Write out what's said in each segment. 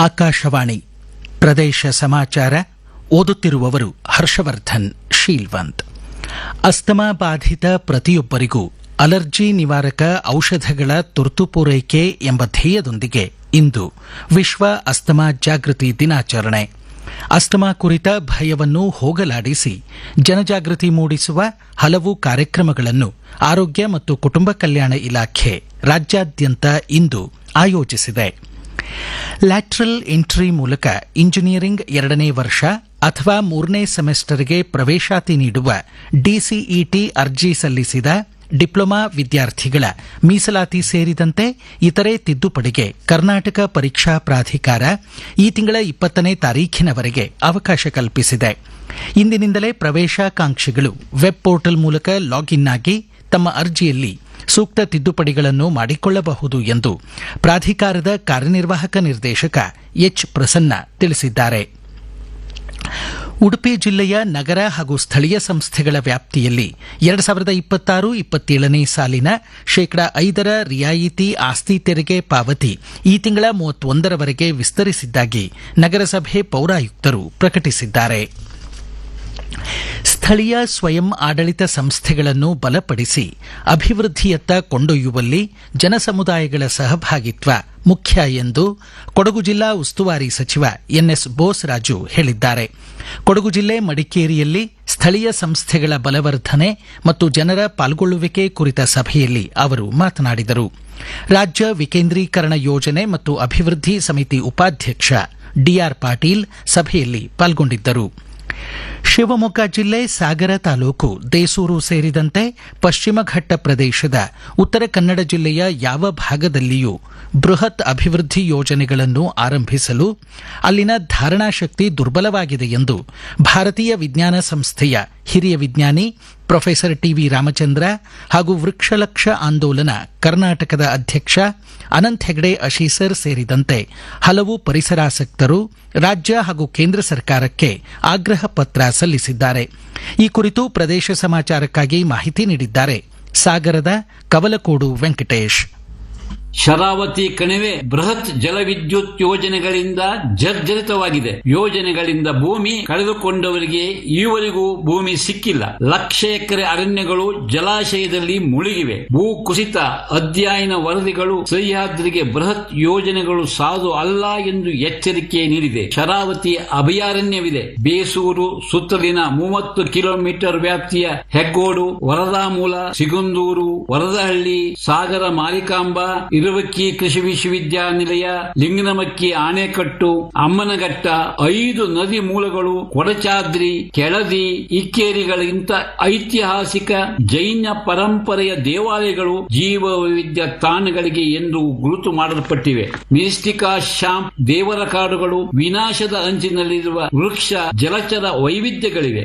ಆಕಾಶವಾಣಿ ಪ್ರದೇಶ ಸಮಾಚಾರ ಓದುತ್ತಿರುವವರು ಹರ್ಷವರ್ಧನ್ ಶೀಲ್ವಂತ್ ಅಸ್ತಮಾ ಬಾಧಿತ ಪ್ರತಿಯೊಬ್ಬರಿಗೂ ಅಲರ್ಜಿ ನಿವಾರಕ ಔಷಧಗಳ ತುರ್ತು ಪೂರೈಕೆ ಎಂಬ ಧ್ಯೇಯದೊಂದಿಗೆ ಇಂದು ವಿಶ್ವ ಅಸ್ತಮಾ ಜಾಗೃತಿ ದಿನಾಚರಣೆ ಅಸ್ತಮಾ ಕುರಿತ ಭಯವನ್ನು ಹೋಗಲಾಡಿಸಿ ಜನಜಾಗೃತಿ ಮೂಡಿಸುವ ಹಲವು ಕಾರ್ಯಕ್ರಮಗಳನ್ನು ಆರೋಗ್ಯ ಮತ್ತು ಕುಟುಂಬ ಕಲ್ಯಾಣ ಇಲಾಖೆ ರಾಜ್ಯಾದ್ಯಂತ ಇಂದು ಆಯೋಜಿಸಿದೆ ಲ್ಯಾಟ್ರಲ್ ಎಂಟ್ರಿ ಮೂಲಕ ಇಂಜಿನಿಯರಿಂಗ್ ಎರಡನೇ ವರ್ಷ ಅಥವಾ ಮೂರನೇ ಸೆಮೆಸ್ಟರ್ಗೆ ಪ್ರವೇಶಾತಿ ನೀಡುವ ಡಿಸಿಇಟಿ ಅರ್ಜಿ ಸಲ್ಲಿಸಿದ ಡಿಪ್ಲೊಮಾ ವಿದ್ಯಾರ್ಥಿಗಳ ಮೀಸಲಾತಿ ಸೇರಿದಂತೆ ಇತರೆ ತಿದ್ದುಪಡಿಗೆ ಕರ್ನಾಟಕ ಪರೀಕ್ಷಾ ಪ್ರಾಧಿಕಾರ ಈ ತಿಂಗಳ ಇಪ್ಪತ್ತನೇ ತಾರೀಖಿನವರೆಗೆ ಅವಕಾಶ ಕಲ್ಪಿಸಿದೆ ಇಂದಿನಿಂದಲೇ ಪ್ರವೇಶಾಕಾಂಕ್ಷಿಗಳು ವೆಬ್ ಪೋರ್ಟಲ್ ಮೂಲಕ ಲಾಗಿನ್ ಆಗಿ ತಮ್ಮ ಅರ್ಜಿಯಲ್ಲಿ ಸೂಕ್ತ ತಿದ್ದುಪಡಿಗಳನ್ನು ಮಾಡಿಕೊಳ್ಳಬಹುದು ಎಂದು ಪ್ರಾಧಿಕಾರದ ಕಾರ್ಯನಿರ್ವಾಹಕ ನಿರ್ದೇಶಕ ಎಚ್ ಪ್ರಸನ್ನ ತಿಳಿಸಿದ್ದಾರೆ ಉಡುಪಿ ಜಿಲ್ಲೆಯ ನಗರ ಹಾಗೂ ಸ್ಥಳೀಯ ಸಂಸ್ಥೆಗಳ ವ್ಯಾಪ್ತಿಯಲ್ಲಿ ಎರಡು ಸಾವಿರದ ಇಪ್ಪತ್ತಾರು ಇಪ್ಪತ್ತೇಳನೇ ಸಾಲಿನ ಶೇಕಡಾ ಐದರ ರಿಯಾಯಿತಿ ಆಸ್ತಿ ತೆರಿಗೆ ಪಾವತಿ ಈ ತಿಂಗಳ ಮೂವತ್ತೊಂದರವರೆಗೆ ವಿಸ್ತರಿಸಿದ್ದಾಗಿ ನಗರಸಭೆ ಪೌರಾಯುಕ್ತರು ಪ್ರಕಟಿಸಿದ್ದಾರೆ ಸ್ಥಳೀಯ ಸ್ವಯಂ ಆಡಳಿತ ಸಂಸ್ಥೆಗಳನ್ನು ಬಲಪಡಿಸಿ ಅಭಿವೃದ್ಧಿಯತ್ತ ಕೊಂಡೊಯ್ಯುವಲ್ಲಿ ಜನಸಮುದಾಯಗಳ ಸಹಭಾಗಿತ್ವ ಮುಖ್ಯ ಎಂದು ಕೊಡಗು ಜಿಲ್ಲಾ ಉಸ್ತುವಾರಿ ಸಚಿವ ಎನ್ಎಸ್ ಬೋಸರಾಜು ಹೇಳಿದ್ದಾರೆ ಕೊಡಗು ಜಿಲ್ಲೆ ಮಡಿಕೇರಿಯಲ್ಲಿ ಸ್ಥಳೀಯ ಸಂಸ್ಥೆಗಳ ಬಲವರ್ಧನೆ ಮತ್ತು ಜನರ ಪಾಲ್ಗೊಳ್ಳುವಿಕೆ ಕುರಿತ ಸಭೆಯಲ್ಲಿ ಅವರು ಮಾತನಾಡಿದರು ರಾಜ್ಯ ವಿಕೇಂದ್ರೀಕರಣ ಯೋಜನೆ ಮತ್ತು ಅಭಿವೃದ್ಧಿ ಸಮಿತಿ ಉಪಾಧ್ಯಕ್ಷ ಡಿಆರ್ ಪಾಟೀಲ್ ಸಭೆಯಲ್ಲಿ ಪಾಲ್ಗೊಂಡಿದ್ದರು ಶಿವಮೊಗ್ಗ ಜಿಲ್ಲೆ ಸಾಗರ ತಾಲೂಕು ದೇಸೂರು ಸೇರಿದಂತೆ ಪಶ್ಚಿಮ ಘಟ್ಟ ಪ್ರದೇಶದ ಉತ್ತರ ಕನ್ನಡ ಜಿಲ್ಲೆಯ ಯಾವ ಭಾಗದಲ್ಲಿಯೂ ಬೃಹತ್ ಅಭಿವೃದ್ಧಿ ಯೋಜನೆಗಳನ್ನು ಆರಂಭಿಸಲು ಅಲ್ಲಿನ ಧಾರಣಾ ಶಕ್ತಿ ದುರ್ಬಲವಾಗಿದೆ ಎಂದು ಭಾರತೀಯ ವಿಜ್ಞಾನ ಸಂಸ್ಥೆಯ ಹಿರಿಯ ವಿಜ್ಞಾನಿ ಪ್ರೊಫೆಸರ್ ಟಿವಿ ರಾಮಚಂದ್ರ ಹಾಗೂ ವೃಕ್ಷಲಕ್ಷ ಆಂದೋಲನ ಕರ್ನಾಟಕದ ಅಧ್ಯಕ್ಷ ಅನಂತ್ ಹೆಗಡೆ ಅಶೀಸರ್ ಸೇರಿದಂತೆ ಹಲವು ಪರಿಸರಾಸಕ್ತರು ರಾಜ್ಯ ಹಾಗೂ ಕೇಂದ್ರ ಸರ್ಕಾರಕ್ಕೆ ಆಗ್ರಹ ಪತ್ರ ಸಲ್ಲಿಸಿದ್ದಾರೆ ಈ ಕುರಿತು ಪ್ರದೇಶ ಸಮಾಚಾರಕ್ಕಾಗಿ ಮಾಹಿತಿ ನೀಡಿದ್ದಾರೆ ಸಾಗರದ ಕವಲಕೋಡು ವೆಂಕಟೇಶ್ ಶರಾವತಿ ಕಣಿವೆ ಬೃಹತ್ ಜಲವಿದ್ಯುತ್ ಯೋಜನೆಗಳಿಂದ ಜರ್ಜರಿತವಾಗಿದೆ ಯೋಜನೆಗಳಿಂದ ಭೂಮಿ ಕಳೆದುಕೊಂಡವರಿಗೆ ಈವರೆಗೂ ಭೂಮಿ ಸಿಕ್ಕಿಲ್ಲ ಲಕ್ಷ ಎಕರೆ ಅರಣ್ಯಗಳು ಜಲಾಶಯದಲ್ಲಿ ಮುಳುಗಿವೆ ಭೂ ಕುಸಿತ ಅಧ್ಯಯನ ವರದಿಗಳು ಸಹ್ಯಾದ್ರಿಗೆ ಬೃಹತ್ ಯೋಜನೆಗಳು ಸಾಧು ಅಲ್ಲ ಎಂದು ಎಚ್ಚರಿಕೆ ನೀಡಿದೆ ಶರಾವತಿ ಅಭಯಾರಣ್ಯವಿದೆ ಬೇಸೂರು ಸುತ್ತಲಿನ ಮೂವತ್ತು ಕಿಲೋಮೀಟರ್ ವ್ಯಾಪ್ತಿಯ ಹೆಗ್ಗೋಡು ವರದಾಮೂಲ ಸಿಗುಂದೂರು ವರದಹಳ್ಳಿ ಸಾಗರ ಮಾರಿಕಾಂಬ ಇರುವಕ್ಕಿ ಕೃಷಿ ವಿಶ್ವವಿದ್ಯಾನಿಲಯ ಲಿಂಗನಮಕ್ಕಿ ಆಣೆಕಟ್ಟು ಅಮ್ಮನಘಟ್ಟ ಐದು ನದಿ ಮೂಲಗಳು ಕೊಡಚಾದ್ರಿ ಕೆಳದಿ ಇಕ್ಕೇರಿಗಳಿಗಿಂತ ಐತಿಹಾಸಿಕ ಜೈನ ಪರಂಪರೆಯ ದೇವಾಲಯಗಳು ಜೀವ ವೈವಿಧ್ಯ ತಾಣಗಳಿಗೆ ಎಂದು ಗುರುತು ಮಾಡಲ್ಪಟ್ಟಿವೆ ಮಿಸ್ಟಿಕಾ ಶಾಂಪ್ ದೇವರ ಕಾಡುಗಳು ವಿನಾಶದ ಅಂಚಿನಲ್ಲಿರುವ ವೃಕ್ಷ ಜಲಚರ ವೈವಿಧ್ಯಗಳಿವೆ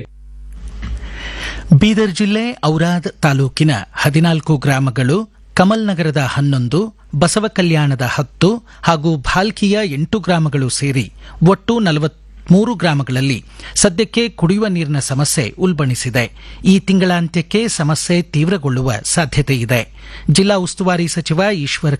ಬೀದರ್ ಜಿಲ್ಲೆ ಔರಾದ್ ತಾಲೂಕಿನ ಹದಿನಾಲ್ಕು ಗ್ರಾಮಗಳು ಕಮಲ್ ನಗರದ ಹನ್ನೊಂದು ಬಸವ ಕಲ್ಯಾಣದ ಹತ್ತು ಹಾಗೂ ಭಾಲ್ಕಿಯ ಎಂಟು ಗ್ರಾಮಗಳು ಸೇರಿ ಒಟ್ಟು ನಲವತ್ಮೂರು ಗ್ರಾಮಗಳಲ್ಲಿ ಸದ್ಯಕ್ಕೆ ಕುಡಿಯುವ ನೀರಿನ ಸಮಸ್ಯೆ ಉಲ್ಬಣಿಸಿದೆ ಈ ತಿಂಗಳಾಂತ್ಯಕ್ಕೆ ಸಮಸ್ಯೆ ತೀವ್ರಗೊಳ್ಳುವ ಸಾಧ್ಯತೆ ಇದೆ ಜಿಲ್ಲಾ ಉಸ್ತುವಾರಿ ಸಚಿವ ಈಶ್ವರ್